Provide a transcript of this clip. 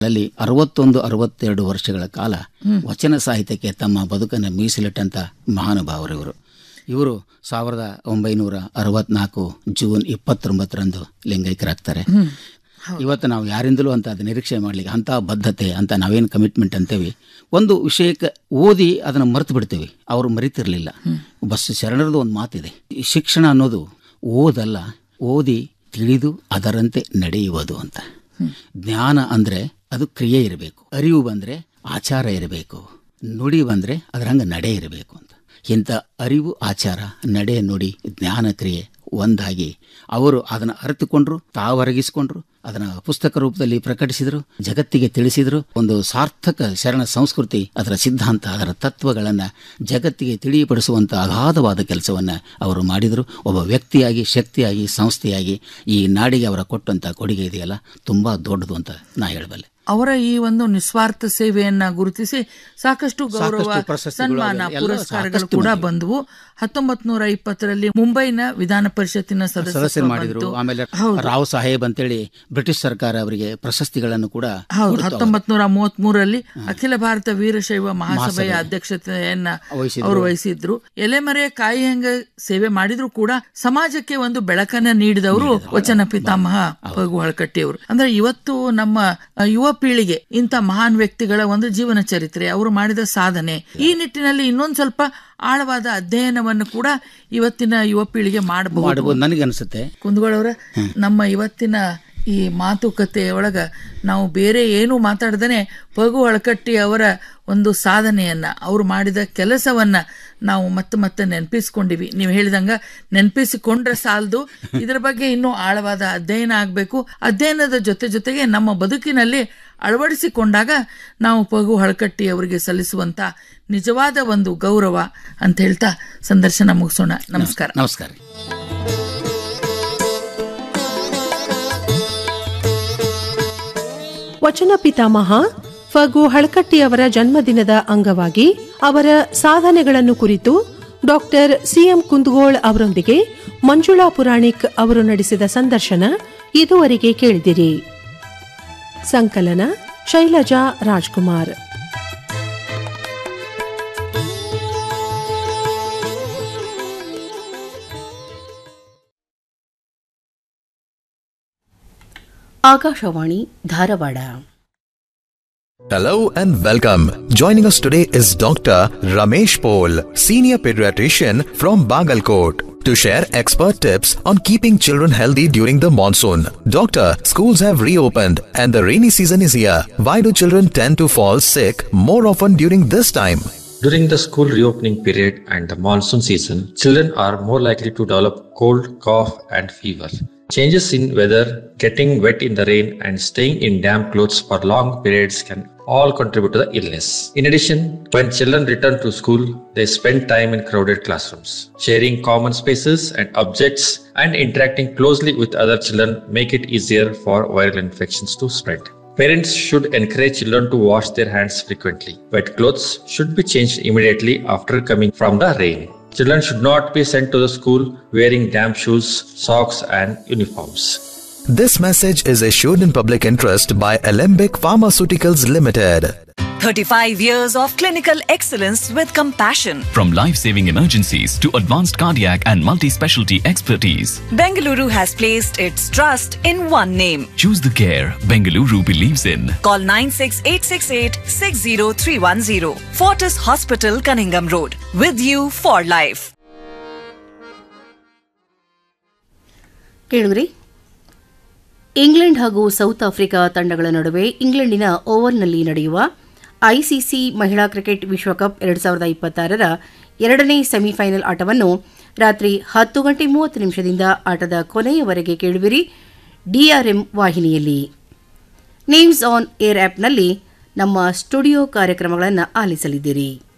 ಅಲ್ಲಿ ಅರವತ್ತೊಂದು ಅರವತ್ತೆರಡು ವರ್ಷಗಳ ಕಾಲ ವಚನ ಸಾಹಿತ್ಯಕ್ಕೆ ತಮ್ಮ ಬದುಕನ್ನು ಮೀಸಲಿಟ್ಟಂತ ಮಹಾನುಭಾವರು ಇವರು ಇವರು ಸಾವಿರದ ಒಂಬೈನೂರ ಅರವತ್ನಾಲ್ಕು ಜೂನ್ ಇಪ್ಪತ್ತೊಂಬತ್ತರಂದು ಲಿಂಗೈಕ್ಯರಾಗ್ತಾರೆ ಇವತ್ತು ನಾವು ಯಾರಿಂದಲೂ ಅಂತ ಅದು ನಿರೀಕ್ಷೆ ಮಾಡಲಿಕ್ಕೆ ಅಂಥ ಬದ್ಧತೆ ಅಂತ ನಾವೇನು ಕಮಿಟ್ಮೆಂಟ್ ಅಂತೇವಿ ಒಂದು ವಿಷಯಕ್ಕೆ ಓದಿ ಅದನ್ನು ಮರೆತು ಬಿಡ್ತೀವಿ ಅವರು ಮರಿತಿರ್ಲಿಲ್ಲ ಬಸ್ ಶರಣರದು ಒಂದು ಮಾತಿದೆ ಈ ಶಿಕ್ಷಣ ಅನ್ನೋದು ಓದಲ್ಲ ಓದಿ ತಿಳಿದು ಅದರಂತೆ ನಡೆಯುವುದು ಅಂತ ಜ್ಞಾನ ಅಂದರೆ ಅದು ಕ್ರಿಯೆ ಇರಬೇಕು ಅರಿವು ಬಂದರೆ ಆಚಾರ ಇರಬೇಕು ನುಡಿ ಬಂದರೆ ಅದರಂಗೆ ನಡೆ ಇರಬೇಕು ಅಂತ ಇಂಥ ಅರಿವು ಆಚಾರ ನಡೆ ನುಡಿ ಜ್ಞಾನ ಕ್ರಿಯೆ ಒಂದಾಗಿ ಅವರು ಅದನ್ನು ಅರಿತುಕೊಂಡ್ರು ತಾವರಗಿಸಿಕೊಂಡ್ರು ಅದನ್ನು ಪುಸ್ತಕ ರೂಪದಲ್ಲಿ ಪ್ರಕಟಿಸಿದರು ಜಗತ್ತಿಗೆ ತಿಳಿಸಿದರು ಒಂದು ಸಾರ್ಥಕ ಶರಣ ಸಂಸ್ಕೃತಿ ಅದರ ಸಿದ್ಧಾಂತ ಅದರ ತತ್ವಗಳನ್ನು ಜಗತ್ತಿಗೆ ತಿಳಿಯಪಡಿಸುವಂಥ ಅಗಾಧವಾದ ಕೆಲಸವನ್ನು ಅವರು ಮಾಡಿದರು ಒಬ್ಬ ವ್ಯಕ್ತಿಯಾಗಿ ಶಕ್ತಿಯಾಗಿ ಸಂಸ್ಥೆಯಾಗಿ ಈ ನಾಡಿಗೆ ಅವರ ಕೊಟ್ಟಂಥ ಕೊಡುಗೆ ಇದೆಯಲ್ಲ ತುಂಬ ದೊಡ್ಡದು ಅಂತ ನಾ ಹೇಳಬಲ್ಲೆ ಅವರ ಈ ಒಂದು ನಿಸ್ವಾರ್ಥ ಸೇವೆಯನ್ನ ಗುರುತಿಸಿ ಸಾಕಷ್ಟು ಗೌರವ ಸಾಕಷ್ಟು ಪ್ರಶಸ್ತಿಗಳು ಸನ್ಮಾನ ಎಲ್ಲ ಪುರಸ್ಕಾರಗಳು ಸಾಕಷ್ಟು ಕೂಡ ಬಂದಿವೆ. ಬಂದವು ಹತ್ತೊಂಬತ್ ನೂರ ಇಪ್ಪತ್ತರಲ್ಲಿ ಮುಂಬೈನ ವಿಧಾನ ಪರಿಷತ್ತಿನ ಸದಸ್ಯರು ಸದಸ್ಯರು ಮಾಡಿದ್ರು ಆಮೇಲೆ ರಾವ್ ಸಾಹೇಬ್ ಅಂತೇಳಿ ಬ್ರಿಟಿಷ್ ಸರ್ಕಾರ ಅವರಿಗೆ ಪ್ರಶಸ್ತಿಗಳನ್ನು ಕೂಡ ಹೌದು ಕೊಡ್ತು. ಹತ್ತೊಂಬತ್ ನೂರ ಮೂವತ್ತ್ ಮೂರಲ್ಲಿ ಅಖಿಲ ಭಾರತ ವೀರಶೈವ ಮಹಾಸಭೆಯ ಅಧ್ಯಕ್ಷತೆಯನ್ನ ವಹಿಸಿದ್ರು. ಅವರು ವಹಿಸಿದ್ರು ಎಲೆಮರೆಯ ಕಾಯಿ ಹಂಗ ಸೇವೆ ಮಾಡಿದ್ರು ಕೂಡ ಸಮಾಜಕ್ಕೆ ಒಂದು ಬೆಳಕನ್ನ ನೀಡಿದವರು ವಚನ ಪಿತಾಮಹ ಪಗು ಹಳಕಟ್ಟಿಯವರು ಅಂದ್ರೆ ಇವತ್ತು ನಮ್ಮ ಅ, ಯುವ ಪೀಳಿಗೆ ಇಂಥ ಮಹಾನ್ ವ್ಯಕ್ತಿಗಳ ಒಂದು ಜೀವನ ಚರಿತ್ರೆ ಅವರು ಮಾಡಿದ ಸಾಧನೆ ಈ ನಿಟ್ಟಿನಲ್ಲಿ ಇನ್ನೊಂದ್ ಸ್ವಲ್ಪ ಆಳವಾದ ಅಧ್ಯಯನವನ್ನು ಕೂಡ ಇವತ್ತಿನ ಯುವ ಪೀಳಿಗೆ ಮಾಡಬಹುದು ಮಾಡ್ಬೋದು ನನಗೆ ಅನಿಸುತ್ತೆ ಕುಂದಗೋಳವ್ರ ನಮ್ಮ ಇವತ್ತಿನ ಈ ಮಾತುಕತೆ ಒಳಗ ನಾವು ಬೇರೆ ಏನು ಮಾತಾಡ್ದೇನೆ ಪಗು ಅಳಕಟ್ಟಿ ಅವರ ಒಂದು ಸಾಧನೆಯನ್ನ ಅವ್ರು ಮಾಡಿದ ಕೆಲಸವನ್ನ ನಾವು ಮತ್ತೆ ಮತ್ತೆ ನೆನಪಿಸ್ಕೊಂಡಿವಿ ನೀವು ಹೇಳಿದಂಗ ನೆನಪಿಸಿಕೊಂಡ್ರೆ ಸಾಲದು ಇದರ ಬಗ್ಗೆ ಇನ್ನೂ ಆಳವಾದ ಅಧ್ಯಯನ ಆಗಬೇಕು ಅಧ್ಯಯನದ ಜೊತೆ ಜೊತೆಗೆ ನಮ್ಮ ಬದುಕಿನಲ್ಲಿ ಅಳವಡಿಸಿಕೊಂಡಾಗ ನಾವು ಪಗು ಹಳಕಟ್ಟಿ ಅವರಿಗೆ ಸಲ್ಲಿಸುವಂತ ನಿಜವಾದ ಒಂದು ಗೌರವ ಅಂತ ಹೇಳ್ತಾ ಸಂದರ್ಶನ ಮುಗಿಸೋಣ ನಮಸ್ಕಾರ ನಮಸ್ಕಾರ ವಚನ ಪಿತಾಮಹ ಫಗು ಹಳಕಟ್ಟಿಯವರ ಜನ್ಮದಿನದ ಅಂಗವಾಗಿ ಅವರ ಸಾಧನೆಗಳನ್ನು ಕುರಿತು ಡಾಕ್ಟರ್ ಸಿಎಂ ಕುಂದಗೋಳ್ ಅವರೊಂದಿಗೆ ಮಂಜುಳಾ ಪುರಾಣಿಕ್ ಅವರು ನಡೆಸಿದ ಸಂದರ್ಶನ ಇದುವರೆಗೆ ಕೇಳಿದಿರಿ ಸಂಕಲನ Shailaja Rajkumar Akashvani Dharwad Hello and welcome. Joining us today is Dr. Ramesh Pol, Senior Pediatrician from Bagalkot, to share expert tips on keeping children healthy during the monsoon. Doctor, schools have reopened and the rainy season is here. Why do children tend to fall sick more often during this time? During the school reopening period and the monsoon season, children are more likely to develop cold, cough, and fever. Changes in weather, getting wet in the rain, and staying in damp clothes for long periods can all contribute to the illness. In addition, when children return to school, they spend time in crowded classrooms. Sharing common spaces and objects and interacting closely with other children make it easier for viral infections to spread. Parents should encourage children to wash their hands frequently. Wet clothes should be changed immediately after coming from the rain. Children should not be sent to the school wearing damp shoes, socks, and uniforms. This message is issued in public interest by Alembic Pharmaceuticals Limited. 35 years of clinical excellence with compassion. From life saving emergencies to advanced cardiac and multi specialty expertise, Bengaluru has placed its trust in one name. choose the care Bengaluru believes in. Call 96868 60310. Fortis Hospital, Cunningham Road. With you for life. ಕೇಳಿದ್ರಿ England ಹಾಗೂ South Africa ತಂಡಗಳ ನಡುವೆ ಇಂಗ್ಲೆಂಡಿನ ಓವಲ್ನಲ್ಲಿ ನಡೆಯುವ ICC ಮಹಿಳಾ cricket ವಿಶ್ವಕಪ್ ಎರಡು ಸಾವಿರದ ಇಪ್ಪತ್ತಾರರ ಎರಡನೇ ಸೆಮಿಫೈನಲ್ ಆಟವನ್ನು ರಾತ್ರಿ ಹತ್ತು ಗಂಟೆ ಮೂವತ್ತು ನಿಮಿಷದಿಂದ ಆಟದ ಕೊನೆಯವರೆಗೆ ಕೇಳುವಿರಿ ಡಿಆರ್ಎಂ ವಾಹಿನಿಯಲ್ಲಿ ನೇಮ್ಸ್ ಆನ್ ಏರ್ ಆ್ಯಪ್ನಲ್ಲಿ ನಮ್ಮ ಸ್ಟುಡಿಯೋ ಕಾರ್ಯಕ್ರಮಗಳನ್ನು ಆಲಿಸಲಿದ್ದೀರಿ